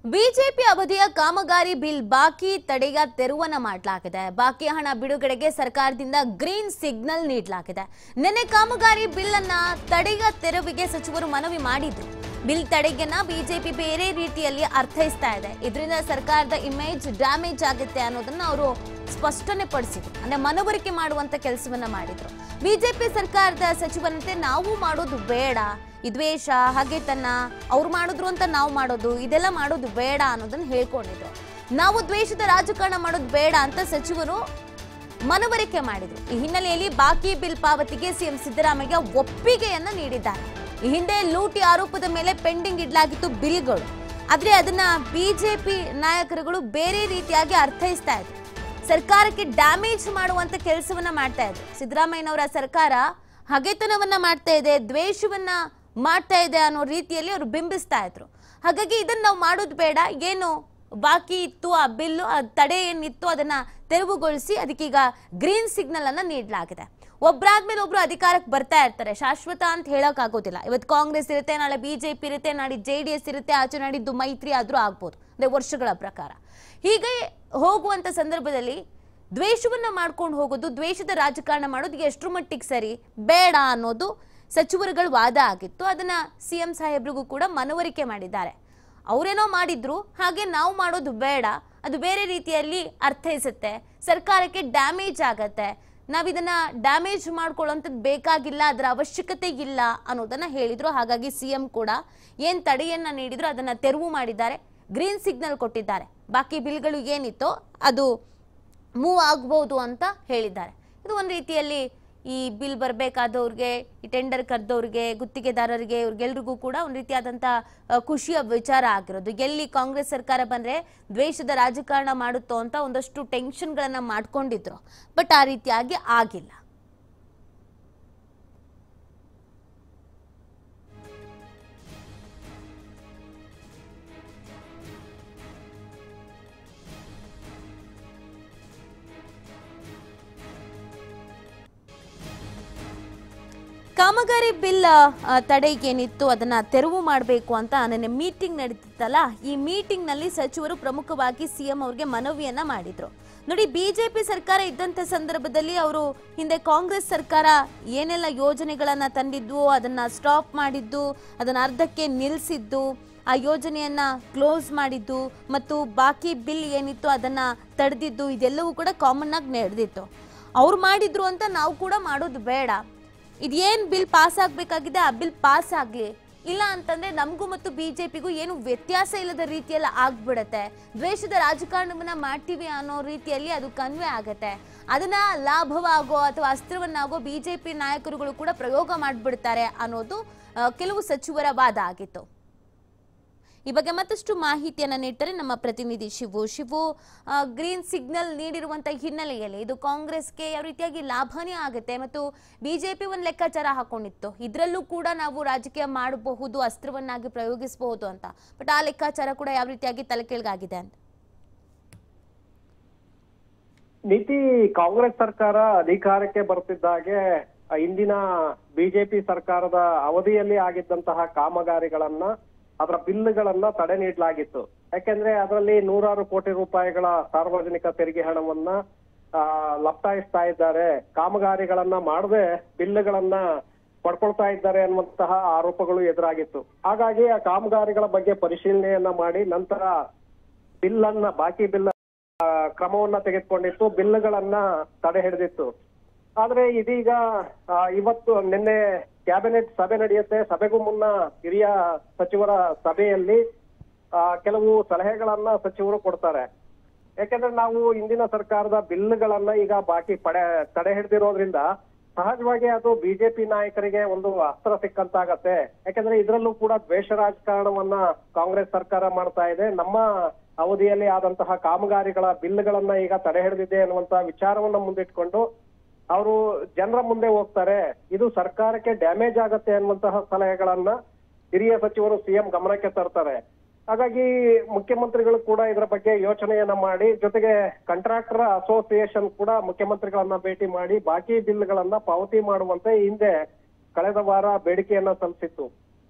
BJP ಅವಧಿಯ ಕಾಮಗಾರಿ bill ಬಾಕಿ ತಡೆಯ ತೆರವನ್ನ ಮಾಡಲಾಗಿದೆ ಬಾಕಿ ಹಣ ಬಿಡುಗಡೆಗೆ ಸರ್ಕಾರದಿಂದ ಗ್ರೀನ್ ಸಿಗ್ನಲ್ ನೀಡಲಾಗಿದೆ ನಿನ್ನೆ ಕಾಮಗಾರಿ ಬಿಲ್ ಅನ್ನ ತಡೆಯ ತೆರವಿಗೆ ಸಚಿವರು ಮನವಿ ಮಾಡಿದ್ರು ಬಿಲ್ ತಡೆಗೆನ ಬಿಜೆಪಿ ಬೇರೆ ರೀತಿಯಲ್ಲಿ ಅರ್ಥೈಸ್ತಾ ಇದೆ ಇದರಿಂದ ಸರ್ಕಾರದ ಇಮೇಜ್ ಡ್ಯಾಮೇಜ್ ಆಗುತ್ತೆ ಅನ್ನೋದನ್ನ ಅವರು ಸ್ಪಷ್ಟನೆ ಪಡಿಸಿದ್ರು ಅಂದ್ರೆ ಮನವರಿಕೆ ಮಾಡುವಂತ ಕೆಲಸವನ್ನ ಮಾಡಿದ್ರು ಬಿಜೆಪಿ ಸರ್ಕಾರದ ಸಚಿವರಂತೆ ನಾವು ಮಾಡೋದು ಬೇಡ ಈ ದ್ವೇಷ ಹಾಗೆ ತನ್ನ ಅವ್ರು ಮಾಡಿದ್ರು ಅಂತ ನಾವು ಮಾಡೋದು ಇದೆಲ್ಲ ಮಾಡೋದು ಬೇಡ ಅನ್ನೋದನ್ನ ಹೇಳ್ಕೊಂಡಿದ್ರು ನಾವು ದ್ವೇಷದ ರಾಜಕಾರಣ ಮಾಡೋದು ಬೇಡ ಅಂತ ಸಚಿವರು ಮನವರಿಕೆ ಮಾಡಿದ್ರು ಈ ಹಿನ್ನೆಲೆಯಲ್ಲಿ ಬಾಕಿ ಬಿಲ್ ಪಾವತಿಗೆ ಸಿಎಂ ಸಿದ್ದರಾಮಯ್ಯ ಒಪ್ಪಿಗೆಯನ್ನ ನೀಡಿದ್ದಾರೆ ಈ ಹಿಂದೆ ಲೂಟಿ ಆರೋಪದ ಮೇಲೆ ಪೆಂಡಿಂಗ್ ಇಡಲಾಗಿತ್ತು ಬಿಲ್ಗಳು ಆದ್ರೆ ಅದನ್ನ ಬಿಜೆಪಿ ನಾಯಕರುಗಳು ಬೇರೆ ರೀತಿಯಾಗಿ ಅರ್ಥೈಸ್ತಾ ಇದ್ರು ಸರ್ಕಾರಕ್ಕೆ ಡ್ಯಾಮೇಜ್ ಮಾಡುವಂತ ಕೆಲಸವನ್ನ ಮಾಡ್ತಾ ಇದ್ರು ಸಿದ್ದರಾಮಯ್ಯನವರ ಸರ್ಕಾರ ಹಗೆತನವನ್ನ ಮಾಡ್ತಾ ಇದೆ ದ್ವೇಷವನ್ನ ಮಾಡ್ತಾ ಇದೆ ಅನ್ನೋ ರೀತಿಯಲ್ಲಿ ಅವರು ಬಿಂಬಿಸ್ತಾ ಇದ್ರು ಹಾಗಾಗಿ ಇದನ್ನ ನಾವು ಮಾಡೋದು ಬೇಡ ಏನು ಬಾಕಿ ಇತ್ತು ಆ ಬಿಲ್ಲು ಆ ತಡೆ ಏನಿತ್ತು ಅದನ್ನ ತೆರವುಗೊಳಿಸಿ ಅದಕ್ಕೀಗ ಗ್ರೀನ್ ಸಿಗ್ನಲ್ ಅನ್ನ ನೀಡಲಾಗಿದೆ ಒಬ್ರಾದ್ಮೇಲೆ ಒಬ್ರು ಅಧಿಕಾರಕ್ಕೆ ಬರ್ತಾ ಇರ್ತಾರೆ ಶಾಶ್ವತ ಅಂತ ಹೇಳಕ್ ಆಗೋದಿಲ್ಲ ಇವತ್ತು ಕಾಂಗ್ರೆಸ್ ಇರುತ್ತೆ ನಾಳೆ ಬಿಜೆಪಿ ಇರುತ್ತೆ ನಾಳೆ ಜೆ ಡಿ ಎಸ್ ಇರುತ್ತೆ ಆಚೆ ನಾಡಿದ್ದು ಮೈತ್ರಿ ಆದ್ರೂ ಆಗ್ಬೋದು ಅಂದ್ರೆ ವರ್ಷಗಳ ಪ್ರಕಾರ ಹೀಗೆ ಹೋಗುವಂತ ಸಂದರ್ಭದಲ್ಲಿ ದ್ವೇಷವನ್ನ ಮಾಡ್ಕೊಂಡು ಹೋಗೋದು ದ್ವೇಷದ ರಾಜಕಾರಣ ಮಾಡೋದು ಎಷ್ಟರ ಮಟ್ಟಿಗೆ ಸರಿ ಬೇಡ ಅನ್ನೋದು ಸಚಿವರುಗಳ ವಾದ ಆಗಿತ್ತು ಅದನ್ನ ಸಿಎಂ ಸಾಹೇಬ್ರಿಗೂ ಕೂಡ ಮನವರಿಕೆ ಮಾಡಿದ್ದಾರೆ ಅವರೇನೋ ಮಾಡಿದ್ರು ಹಾಗೆ ನಾವು ಮಾಡೋದು ಬೇಡ ಅದು ಬೇರೆ ರೀತಿಯಲ್ಲಿ ಅರ್ಥೈಸುತ್ತೆ ಸರ್ಕಾರಕ್ಕೆ ಡ್ಯಾಮೇಜ್ ಆಗತ್ತೆ ನಾವಿದನ್ನ ಡ್ಯಾಮೇಜ್ ಮಾಡ್ಕೊಳ್ಳೋಂಥದ್ದು ಬೇಕಾಗಿಲ್ಲ ಅದರ ಅವಶ್ಯಕತೆ ಇಲ್ಲ ಅನ್ನೋದನ್ನ ಹೇಳಿದ್ರು ಹಾಗಾಗಿ ಸಿಎಂ ಕೂಡ ಏನ್ ತಡೆಯನ್ನ ನೀಡಿದ್ರು ಅದನ್ನ ತೆರವು ಮಾಡಿದ್ದಾರೆ ಗ್ರೀನ್ ಸಿಗ್ನಲ್ ಕೊಟ್ಟಿದ್ದಾರೆ ಬಾಕಿ ಬಿಲ್ಗಳು ಏನಿತ್ತೋ ಅದು ಮೂವ್ ಆಗ್ಬೋದು ಅಂತ ಹೇಳಿದ್ದಾರೆ ಇದು ಒಂದು ರೀತಿಯಲ್ಲಿ ಈ ಬಿಲ್ ಬರಬೇಕಾದವ್ರಿಗೆ ಈ ಟೆಂಡರ್ ಕರೆದವ್ರಿಗೆ ಗುತ್ತಿಗೆದಾರರಿಗೆ ಇವ್ರಿಗೆಲ್ರಿಗೂ ಕೂಡ ಒಂದು ರೀತಿಯಾದಂಥ ಅಹ್, ಖುಷಿಯ ವಿಚಾರ ಆಗಿರೋದು ಎಲ್ಲಿ ಕಾಂಗ್ರೆಸ್ ಸರ್ಕಾರ ಬಂದರೆ ದ್ವೇಷದ ರಾಜಕಾರಣ ಮಾಡುತ್ತೋ ಅಂತ ಒಂದಷ್ಟು ಟೆನ್ಷನ್ಗಳನ್ನು ಮಾಡ್ಕೊಂಡಿದ್ರು ಬಟ್ ಆ ರೀತಿಯಾಗಿ ಆಗಿಲ್ಲ ಕಾಮಗಾರಿ ಬಿಲ್ ಆ, ತಡೆಗೇನಿತ್ತು ಅದನ್ನ ತೆರವು ಮಾಡಬೇಕು ಅಂತ ನಿನ್ನೆ ಮೀಟಿಂಗ್ ನಡೀತಿತ್ತಲ್ಲ ಈ ಮೀಟಿಂಗ್ ನಲ್ಲಿ ಸಚಿವರು ಪ್ರಮುಖವಾಗಿ ಸಿಎಂ ಅವ್ರಿಗೆ ಮನವಿಯನ್ನ ಮಾಡಿದ್ರು ನೋಡಿ ಬಿಜೆಪಿ ಸರ್ಕಾರ ಇದ್ದಂತ ಸಂದರ್ಭದಲ್ಲಿ ಅವರು ಹಿಂದೆ ಕಾಂಗ್ರೆಸ್ ಸರ್ಕಾರ ಏನೆಲ್ಲ ಯೋಜನೆಗಳನ್ನ ತಂದಿದ್ವು ಅದನ್ನ ಸ್ಟಾಪ್ ಮಾಡಿದ್ದು ಅದನ್ನ ಅರ್ಧಕ್ಕೆ ನಿಲ್ಲಿಸಿದ್ದು ಆ ಯೋಜನೆಯನ್ನ ಕ್ಲೋಸ್ ಮಾಡಿದ್ದು ಮತ್ತು ಬಾಕಿ ಬಿಲ್ ಏನಿತ್ತು ಅದನ್ನ ತಡೆದಿದ್ದು ಇದೆಲ್ಲವೂ ಕೂಡ ಕಾಮನ್ ಆಗಿ ನಡೆದಿತ್ತು ಅವ್ರು ಮಾಡಿದ್ರು ಅಂತ ನಾವು ಕೂಡ ಮಾಡೋದು ಬೇಡ ಇದೇನ್ ಬಿಲ್ ಪಾಸ್ ಆಗ್ಬೇಕಾಗಿದೆ ಆ ಬಿಲ್ ಪಾಸ್ ಆಗ್ಲಿ ಇಲ್ಲ ಅಂತಂದ್ರೆ ನಮಗೂ ಮತ್ತು ಬಿಜೆಪಿಗೂ ಏನು ವ್ಯತ್ಯಾಸ ಇಲ್ಲದ ರೀತಿಯಲ್ಲಿ ಆಗ್ಬಿಡತ್ತೆ ದ್ವೇಷದ ರಾಜಕಾರಣವನ್ನ ಮಾಡ್ತೀವಿ ಅನ್ನೋ ರೀತಿಯಲ್ಲಿ ಅದು ಕನ್ವೆ ಆಗತ್ತೆ ಅದನ್ನ ಲಾಭವಾಗೋ ಅಥವಾ ಅಸ್ತ್ರವನ್ನಾಗೋ ಬಿಜೆಪಿ ನಾಯಕರುಗಳು ಕೂಡ ಪ್ರಯೋಗ ಮಾಡ್ಬಿಡ್ತಾರೆ ಅನ್ನೋದು ಆ, ಕೆಲವು ಸಚಿವರ ವಾದ ಆಗಿತ್ತು ಈ ಬಗ್ಗೆ ಮತ್ತಷ್ಟು ಮಾಹಿತಿಯನ್ನ ನೀಡ್ತಾರೆ ನಮ್ಮ ಪ್ರತಿನಿಧಿ ಶಿವು ಶಿವು ಆ, ಗ್ರೀನ್ ಸಿಗ್ನಲ್ ನೀಡಿರುವಂತಹ ಹಿನ್ನೆಲೆಯಲ್ಲಿ ಇದು ಕಾಂಗ್ರೆಸ್ಗೆ ಯಾವ ರೀತಿಯಾಗಿ ಲಾಭನೇ ಆಗುತ್ತೆ ಮತ್ತು ಬಿಜೆಪಿ ಒಂದು ಲೆಕ್ಕಾಚಾರ ಹಾಕೊಂಡಿತ್ತು ಇದರಲ್ಲೂ ಕೂಡ ನಾವು ರಾಜಕೀಯ ಮಾಡಬಹುದು ಅಸ್ತ್ರವನ್ನಾಗಿ ಪ್ರಯೋಗಿಸಬಹುದು ಅಂತ ಬಟ್ ಆ ಲೆಕ್ಕಾಚಾರ ಕೂಡ ಯಾವ ರೀತಿಯಾಗಿ ತಲೆಕೆಳಗಾಗಿದೆ ಅಂತ ನೀತಿ ಕಾಂಗ್ರೆಸ್ ಸರ್ಕಾರ ಅಧಿಕಾರಕ್ಕೆ ಬರ್ತಿದ್ದಾಗೆ ಆ, ಇಂದಿನ ಬಿಜೆಪಿ ಸರ್ಕಾರದ ಅವಧಿಯಲ್ಲಿ ಆಗಿದ್ದಂತಹ ಕಾಮಗಾರಿಗಳನ್ನ ಅದರ ಬಿಲ್ಗಳನ್ನ ತಡೆ ನೀಡಲಾಗಿತ್ತು ಯಾಕೆಂದ್ರೆ ಅದರಲ್ಲಿ ನೂರಾರು ಕೋಟಿ ರೂಪಾಯಿಗಳ ಸಾರ್ವಜನಿಕ ತೆರಿಗೆ ಹಣವನ್ನ ಆ, ಲಪ್ತಾಯಿಸ್ತಾ ಇದ್ದಾರೆ ಕಾಮಗಾರಿಗಳನ್ನ ಮಾಡದೆ ಬಿಲ್ಗಳನ್ನ ಪಡ್ಕೊಳ್ತಾ ಇದ್ದಾರೆ ಅನ್ನುವಂತಹ ಆರೋಪಗಳು ಎದುರಾಗಿತ್ತು ಹಾಗಾಗಿ ಆ ಕಾಮಗಾರಿಗಳ ಬಗ್ಗೆ ಪರಿಶೀಲನೆಯನ್ನ ಮಾಡಿ ನಂತರ ಬಿಲ್ ಅನ್ನ ಬಾಕಿ ಬಿಲ್ ಆ, ಕ್ರಮವನ್ನ ತೆಗೆದುಕೊಂಡಿತ್ತು ಬಿಲ್ಗಳನ್ನ ತಡೆ ಹಿಡಿದಿತ್ತು ಆದ್ರೆ ಇದೀಗ ಆ, ಇವತ್ತು ನಿನ್ನೆ ಕ್ಯಾಬಿನೆಟ್ ಸಭೆ ನಡೆಯುತ್ತೆ ಸಭೆಗೂ ಮುನ್ನ ಹಿರಿಯ ಸಚಿವರ ಸಭೆಯಲ್ಲಿ ಆ, ಕೆಲವು ಸಲಹೆಗಳನ್ನ ಸಚಿವರು ಕೊಡ್ತಾರೆ ಯಾಕಂದ್ರೆ ನಾವು ಇಂದಿನ ಸರ್ಕಾರದ ಬಿಲ್ಗಳನ್ನ ಈಗ ಬಾಕಿ ಪಡೆ ತಡೆ ಹಿಡಿದಿರೋದ್ರಿಂದ ಸಹಜವಾಗಿ ಅದು ಬಿಜೆಪಿ ನಾಯಕರಿಗೆ ಒಂದು ಅಸ್ತ್ರ ಸಿಕ್ಕಂತಾಗತ್ತೆ ಯಾಕಂದ್ರೆ ಇದರಲ್ಲೂ ಕೂಡ ದ್ವೇಷ ರಾಜಕಾರಣವನ್ನ ಕಾಂಗ್ರೆಸ್ ಸರ್ಕಾರ ಮಾಡ್ತಾ ಇದೆ ನಮ್ಮ ಅವಧಿಯಲ್ಲಿ ಆದಂತಹ ಕಾಮಗಾರಿಗಳ ಬಿಲ್ಗಳನ್ನ ಈಗ ತಡೆ ಹಿಡಿದಿದೆ ಅನ್ನುವಂತ ವಿಚಾರವನ್ನ ಮುಂದಿಟ್ಕೊಂಡು ಅವರು ಜನರ ಮುಂದೆ ಹೋಗ್ತಾರೆ ಇದು ಸರ್ಕಾರಕ್ಕೆ ಡ್ಯಾಮೇಜ್ ಆಗತ್ತೆ ಅನ್ನುವಂತಹ ಸಲಹೆಗಳನ್ನ ಹಿರಿಯ ಸಚಿವರು ಸಿಎಂ ಗಮನಕ್ಕೆ ತರ್ತಾರೆ ಹಾಗಾಗಿ ಮುಖ್ಯಮಂತ್ರಿಗಳು ಕೂಡ ಇದರ ಬಗ್ಗೆ ಯೋಚನೆಯನ್ನ ಮಾಡಿ ಜೊತೆಗೆ ಕಾಂಟ್ರಾಕ್ಟರ್ ಅಸೋಸಿಯೇಷನ್ ಕೂಡ ಮುಖ್ಯಮಂತ್ರಿಗಳನ್ನ ಭೇಟಿ ಮಾಡಿ ಬಾಕಿ ಬಿಲ್ಗಳನ್ನ ಪಾವತಿ ಮಾಡುವಂತೆ ಹಿಂದೆ ಕಳೆದ ವಾರ ಬೇಡಿಕೆಯನ್ನ ಸಲ್ಲಿಸಿತ್ತು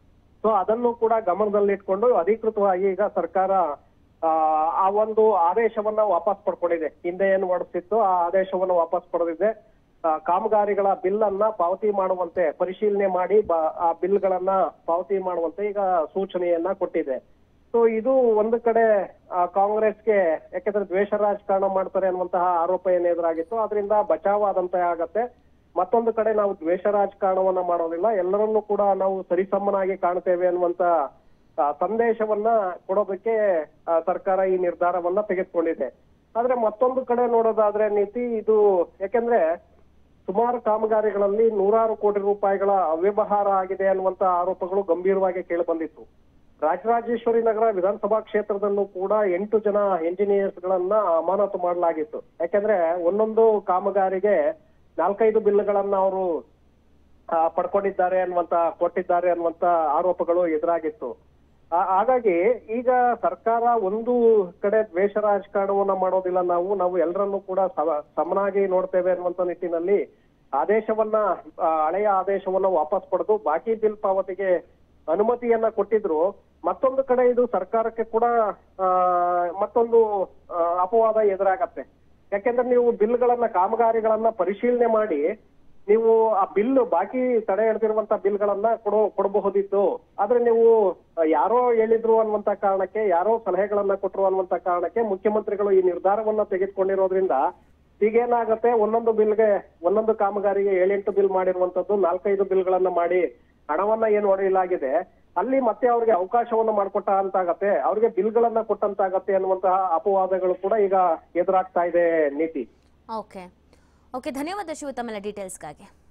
ಸೊ ಅದನ್ನು ಕೂಡ ಗಮನದಲ್ಲಿಟ್ಕೊಂಡು ಅಧಿಕೃತವಾಗಿ ಈಗ ಸರ್ಕಾರ ಆ, ಆ ಒಂದು ಆದೇಶವನ್ನ ವಾಪಸ್ ಪಡ್ಕೊಂಡಿದೆ ಹಿಂದೆ ಏನು ಹೊರಡಿಸಿತ್ತು ಆ ಆದೇಶವನ್ನ ವಾಪಸ್ ಪಡೆದಿದೆ ಆ, ಕಾಮಗಾರಿಗಳ ಬಿಲ್ ಅನ್ನ ಪಾವತಿ ಮಾಡುವಂತೆ ಪರಿಶೀಲನೆ ಮಾಡಿ ಬ- ಆ ಬಿಲ್ ಗಳನ್ನ ಪಾವತಿ ಮಾಡುವಂತೆ ಈಗ ಸೂಚನೆಯನ್ನ ಕೊಟ್ಟಿದೆ ಸೊ ಇದು ಒಂದು ಕಡೆ ಆ, ಕಾಂಗ್ರೆಸ್ಗೆ ಯಾಕಂದ್ರೆ ದ್ವೇಷ ರಾಜಕಾರಣ ಮಾಡ್ತಾರೆ ಅನ್ನುವಂತಹ ಆರೋಪ ಏನ್ ಎದುರಾಗಿತ್ತು ಅದರಿಂದ ಬಚಾವಾದಂತೆ ಆಗತ್ತೆ ಮತ್ತೊಂದು ಕಡೆ ನಾವು ದ್ವೇಷ ರಾಜಕಾರಣವನ್ನ ಮಾಡೋದಿಲ್ಲ ಎಲ್ಲರನ್ನೂ ಕೂಡ ನಾವು ಸರಿಸಮನಾಗಿ ಕಾಣ್ತೇವೆ ಅನ್ನುವಂತ ಆ, ಸಂದೇಶವನ್ನ ಕೊಡೋದಕ್ಕೆ ಆ, ಸರ್ಕಾರ ಈ ನಿರ್ಧಾರವನ್ನ ತೆಗೆದುಕೊಂಡಿದೆ ಆದ್ರೆ ಮತ್ತೊಂದು ಕಡೆ ನೋಡೋದಾದ್ರೆ ನೀತಿ ಇದು ಯಾಕೆಂದ್ರೆ ಸುಮಾರು ಕಾಮಗಾರಿಗಳಲ್ಲಿ ನೂರಾರು ಕೋಟಿ ರೂಪಾಯಿಗಳ ಅವ್ಯವಹಾರ ಆಗಿದೆ ಅನ್ನುವಂತ ಆರೋಪಗಳು ಗಂಭೀರವಾಗಿ ಕೇಳಿ ಬಂದಿತ್ತು ರಾಜರಾಜೇಶ್ವರಿ ನಗರ ವಿಧಾನಸಭಾ ಕ್ಷೇತ್ರದಲ್ಲೂ ಕೂಡ ಎಂಟು ಜನ ಎಂಜಿನಿಯರ್ಸ್ ಗಳನ್ನ ಅಮಾನತು ಮಾಡಲಾಗಿತ್ತು ಯಾಕೆಂದ್ರೆ ಒಂದೊಂದು ಕಾಮಗಾರಿಗೆ ನಾಲ್ಕೈದು ಬಿಲ್ಗಳನ್ನ ಅವರು ಆ, ಪಡ್ಕೊಂಡಿದ್ದಾರೆ ಅನ್ನುವಂತ ಕೊಟ್ಟಿದ್ದಾರೆ ಅನ್ನುವಂತ ಆರೋಪಗಳು ಎದುರಾಗಿತ್ತು ಆ- ಹಾಗಾಗಿ ಈಗ ಸರ್ಕಾರ ಒಂದು ಕಡೆ ದ್ವೇಷ ರಾಜಕಾರಣವನ್ನ ಮಾಡೋದಿಲ್ಲ ನಾವು ನಾವು ಎಲ್ಲರನ್ನೂ ಕೂಡ ಸಮ- ಸಮನಾಗಿ ನೋಡ್ತೇವೆ ಅನ್ನುವಂತ ನಿಟ್ಟಿನಲ್ಲಿ ಆದೇಶವನ್ನ ಆ, ಹಳೆಯ ಆದೇಶವನ್ನ ವಾಪಸ್ ಪಡೆದು ಬಾಕಿ ಬಿಲ್ ಪಾವತಿಗೆ ಅನುಮತಿಯನ್ನ ಕೊಟ್ಟಿದ್ರು ಮತ್ತೊಂದು ಕಡೆ ಇದು ಸರ್ಕಾರಕ್ಕೆ ಕೂಡ ಆ, ಮತ್ತೊಂದು ಆ, ಅಪವಾದ ಎದುರಾಗತ್ತೆ ಯಾಕೆಂದ್ರೆ ನೀವು ಬಿಲ್ಗಳನ್ನ ಕಾಮಗಾರಿಗಳನ್ನ ಪರಿಶೀಲನೆ ಮಾಡಿ ನೀವು ಆ ಬಿಲ್ ಬಾಕಿ ತಡೆ ಹಿಡಿದಿರುವಂತ ಬಿಲ್ಗಳನ್ನ ಕೊಡೋ ಕೊಡಬಹುದಿತ್ತು ಆದ್ರೆ ನೀವು ಯಾರೋ ಹೇಳಿದ್ರು ಅನ್ನುವಂತ ಕಾರಣಕ್ಕೆ ಯಾರೋ ಸಲಹೆಗಳನ್ನ ಕೊಟ್ರು ಅನ್ನುವಂತ ಕಾರಣಕ್ಕೆ ಮುಖ್ಯಮಂತ್ರಿಗಳು ಈ ನಿರ್ಧಾರವನ್ನ ತೆಗೆದುಕೊಂಡಿರೋದ್ರಿಂದ ಈಗೇನಾಗತ್ತೆ ಒಂದೊಂದು ಬಿಲ್ಗೆ ಒಂದೊಂದು ಕಾಮಗಾರಿಗೆ ಏಳೆಂಟು ಬಿಲ್ ಮಾಡಿರುವಂತದ್ದು ನಾಲ್ಕೈದು ಬಿಲ್ಗಳನ್ನ ಮಾಡಿ ಹಣವನ್ನ ಏನು ಹೊಡೆಯಲಾಗಿದೆ ಅಲ್ಲಿ ಮತ್ತೆ ಅವ್ರಿಗೆ ಅವಕಾಶವನ್ನ ಮಾಡಿಕೊಟ್ಟ ಅಂತಾಗತ್ತೆ ಅವ್ರಿಗೆ ಬಿಲ್ಗಳನ್ನ ಕೊಟ್ಟಂತಾಗತ್ತೆ ಅನ್ನುವಂತಹ ಅಪವಾದಗಳು ಕೂಡ ಈಗ ಎದುರಾಗ್ತಾ ಇದೆ ನೀತಿ ಓಕೆ ಓಕೆ ಧನ್ಯವಾದ ಶಿವ ತಮ್ಮೆಲ್ಲ ಡೀಟೇಲ್ಸ್ಗಾಗಿ